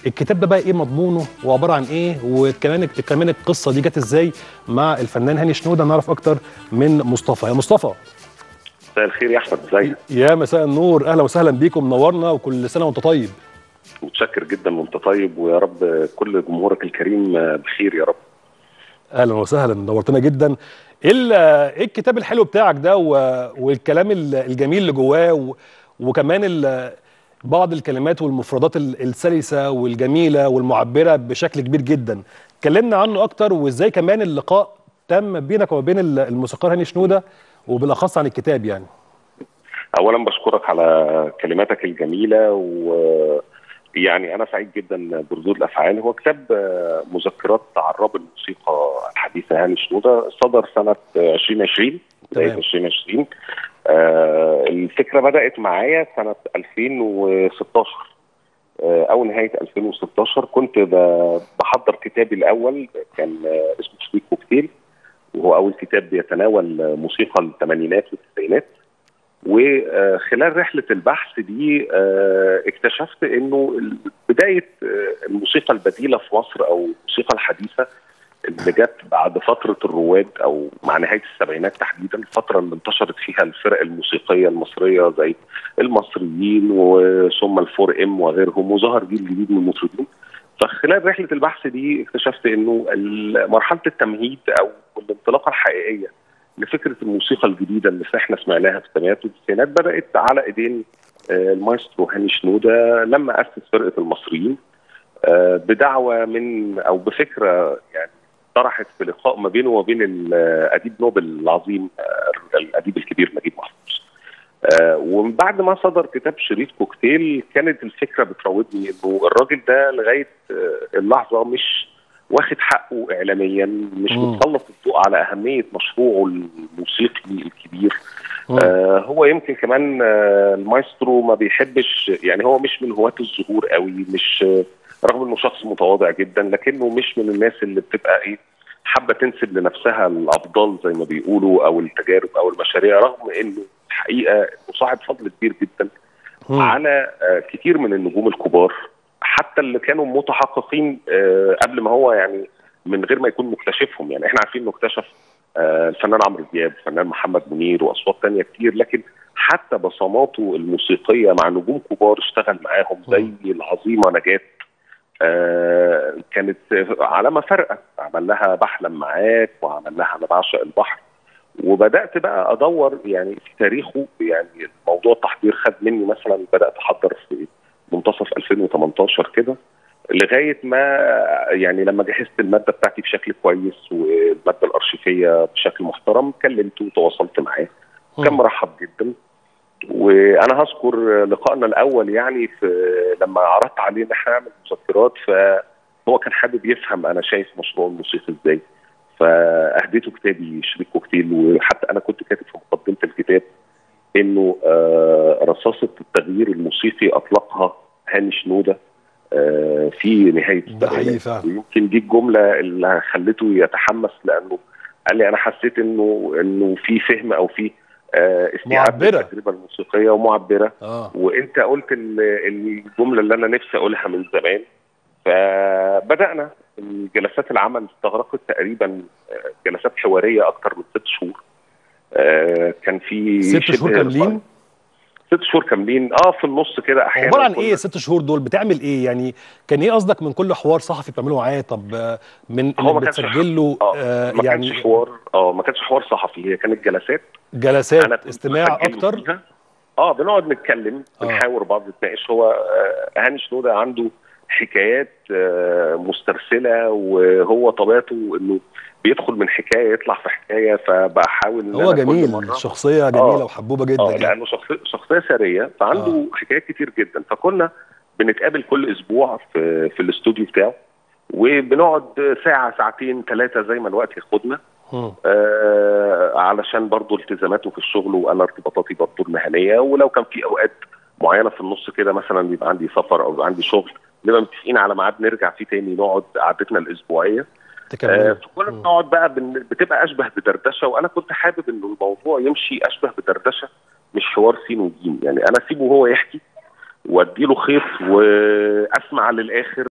الكتاب ده بقى ايه مضمونه وعباره عن ايه وكمان كمان القصه دي جت ازاي مع الفنان هاني شنوده نعرف اكتر من مصطفى يا مصطفى مساء الخير يا احمد ازيك يا مساء النور اهلا وسهلا بيكم منورنا وكل سنه وانت طيب متشكر جدا وانت طيب ويا رب كل جمهورك الكريم بخير يا رب اهلا وسهلا نورتنا جدا ايه ال- ايه الكتاب الحلو بتاعك ده و- والكلام ال- الجميل اللي جواه و- وكمان ال- بعض الكلمات والمفردات ال- السلسه والجميله والمعبره بشكل كبير جدا كلمنا عنه اكتر وازاي كمان اللقاء تم بينك وما بين ال- الموسيقار هاني شنوده وبالاخص عن الكتاب يعني اولا بشكرك على كلماتك الجميله و يعني انا سعيد جدا بردود الافعال هو كتاب آه، مذكرات عراب الموسيقى الحديثه هاني شنوده صدر سنه آه، 2020 بدايه تمام. 2020 آه، الفكره بدات معايا سنه 2016 آه، او نهايه 2016 كنت ب- بحضر كتابي الاول كان آه، اسمه شريك كوكتيل وهو اول كتاب بيتناول آه، موسيقى الثمانينات والتسعينات وخلال رحله البحث دي آه، اكتشفت انه ال- بدايه آه، الموسيقى البديله في مصر او الموسيقى الحديثه اللي جت بعد فتره الرواد او مع نهايه السبعينات تحديدا الفتره اللي انتشرت فيها الفرق الموسيقيه المصريه زي المصريين وثم الفور ام وغيرهم وظهر جيل جديد من المطربين فخلال رحله البحث دي اكتشفت انه ال- مرحله التمهيد او الانطلاقه الحقيقيه لفكره الموسيقى الجديده اللي احنا سمعناها في الثمانينات والتسعينات بدات على ايدين آه، المايسترو هاني شنوده لما اسس فرقه المصريين آه، بدعوه من او بفكره يعني طرحت في لقاء ما بينه وبين الاديب نوبل العظيم آه، الاديب الكبير نجيب محفوظ. آه، ومن بعد ما صدر كتاب شريط كوكتيل كانت الفكره بتراودني انه الراجل ده لغايه آه، اللحظه مش واخد حقه اعلاميا مش مم. متسلط الضوء على اهميه مشروعه الموسيقي الكبير مم. آه هو يمكن كمان آه المايسترو ما بيحبش يعني هو مش من هواة الظهور قوي مش آه رغم انه شخص متواضع جدا لكنه مش من الناس اللي بتبقى ايه حابه تنسب لنفسها الافضال زي ما بيقولوا او التجارب او المشاريع رغم انه الحقيقه إنه صاحب فضل كبير جدا مم. على آه، كتير من النجوم الكبار حتى اللي كانوا متحققين آه، قبل ما هو يعني من غير ما يكون مكتشفهم يعني احنا عارفين انه اكتشف آه، الفنان عمرو دياب الفنان محمد منير واصوات تانية كتير لكن حتى بصماته الموسيقيه مع نجوم كبار اشتغل معاهم زي العظيمه نجاة آه، كانت علامه فارقه عمل لها بحلم معاك وعمل لها انا بعشق البحر وبدات بقى ادور يعني في تاريخه يعني موضوع التحضير خد مني مثلا بدات احضر في منتصف 2018 كده لغايه ما يعني لما جهزت الماده بتاعتي بشكل كويس والماده الارشيفيه بشكل محترم كلمته وتواصلت معاه كان مرحب جدا وانا هذكر لقائنا الاول يعني في لما عرضت عليه ان احنا نعمل مذكرات فهو كان حابب يفهم انا شايف مشروع الموسيقى ازاي فاهديته كتابي شريك كوكتيل وحتى انا كنت كاتب في مقدمه الكتاب انه آه، رصاصه التغيير الموسيقي اطلقها هاني شنوده آه، في نهايه ده حقيقي السبعينات فعلا. ويمكن دي الجمله اللي خلته يتحمس لانه قال لي انا حسيت انه انه في فهم او في آه، استيعاب معبرة. للتجربه الموسيقيه ومعبره اه وانت قلت ال- الجمله اللي انا نفسي اقولها من زمان فبدانا جلسات العمل استغرقت تقريبا آه، جلسات حواريه اكتر من ست شهور آه، كان في ست شبه شهور كاملين ست شهور كاملين اه في النص كده احيانا عباره عن كنا- ايه الست شهور دول بتعمل ايه يعني كان ايه قصدك من كل حوار صحفي بتعمله معاه طب آه، من هو انك ما كانش بتسجل له اه آه ما يعني كانش حوار اه ما كانش حوار صحفي هي كانت جلسات انا جلسات كنت استماع بسجل اكتر فيها. اه بنقعد نتكلم آه. بنحاور بعض نتناقش هو آه، هاني شنوده عنده حكايات آه، مسترسله وهو طبيعته انه بيدخل من حكايه يطلع في حكايه فبحاول ان هو أنا كل جميل مرة شخصيه جميله آه. وحبوبه جدا اه يعني لانه شخصيه شخصيه سريه فعنده آه. حكايات كتير جدا فكنا بنتقابل كل اسبوع في في الاستوديو بتاعه وبنقعد ساعه ساعتين ثلاثه زي ما الوقت ياخدنا مم. آه علشان برضه التزاماته في الشغل وانا ارتباطاتي برضه المهنيه ولو كان في اوقات معينه في النص كده مثلا بيبقى عندي سفر او بيبقى عندي شغل نبقى متفقين على ميعاد نرجع فيه تاني نقعد قعدتنا الاسبوعيه آه تكمل فكنا بنقعد بقى بن- بتبقى اشبه بدردشه وانا كنت حابب انه الموضوع يمشي اشبه بدردشه مش حوار سين وجيم يعني انا اسيبه هو يحكي واديله خيط واسمع للاخر